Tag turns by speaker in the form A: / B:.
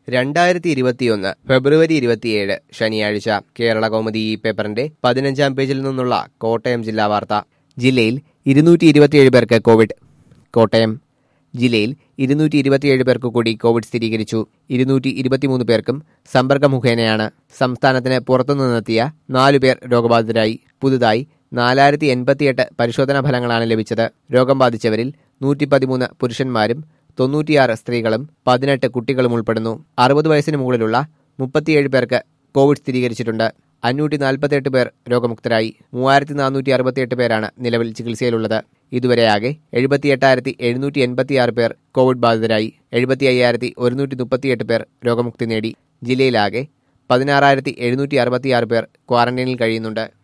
A: രണ്ടായിരത്തി ഇരുപത്തിയൊന്ന് ഫെബ്രുവരി ഇരുപത്തിയേഴ് ശനിയാഴ്ച കേരള കൗമുദി ഈ പേപ്പറിന്റെ പതിനഞ്ചാം പേജിൽ നിന്നുള്ള കോട്ടയം ജില്ലാ വാർത്ത ജില്ലയിൽ ഇരുന്നൂറ്റി ഇരുപത്തിയേഴ് പേർക്ക് കോവിഡ് കോട്ടയം ജില്ലയിൽ ഇരുന്നൂറ്റി ഇരുപത്തിയേഴ് പേർക്ക് കൂടി കോവിഡ് സ്ഥിരീകരിച്ചു ഇരുന്നൂറ്റി ഇരുപത്തിമൂന്ന് പേർക്കും സമ്പർക്ക മുഖേനയാണ് സംസ്ഥാനത്തിന് പുറത്തുനിന്നെത്തിയ നാലു പേർ രോഗബാധിതരായി പുതുതായി നാലായിരത്തി എൺപത്തിയെട്ട് പരിശോധനാ ഫലങ്ങളാണ് ലഭിച്ചത് രോഗം ബാധിച്ചവരിൽ നൂറ്റി പതിമൂന്ന് പുരുഷന്മാരും തൊണ്ണൂറ്റിയാറ് സ്ത്രീകളും പതിനെട്ട് കുട്ടികളും ഉൾപ്പെടുന്നു അറുപത് വയസ്സിന് മുകളിലുള്ള മുപ്പത്തിയേഴ് പേർക്ക് കോവിഡ് സ്ഥിരീകരിച്ചിട്ടുണ്ട് അഞ്ഞൂറ്റി നാൽപ്പത്തിയെട്ട് പേർ രോഗമുക്തരായി മൂവായിരത്തി നാനൂറ്റി അറുപത്തിയെട്ട് പേരാണ് നിലവിൽ ചികിത്സയിലുള്ളത് ഇതുവരെയാകെ എഴുപത്തിയെട്ടായിരത്തി എഴുന്നൂറ്റി എൺപത്തിയാറ് പേർ കോവിഡ് ബാധിതരായി എഴുപത്തി അയ്യായിരത്തി ഒരുന്നൂറ്റി മുപ്പത്തിയെട്ട് പേർ രോഗമുക്തി നേടി ജില്ലയിലാകെ പതിനാറായിരത്തി എഴുന്നൂറ്റി അറുപത്തിയാറ് പേർ ക്വാറന്റൈനിൽ കഴിയുന്നുണ്ട്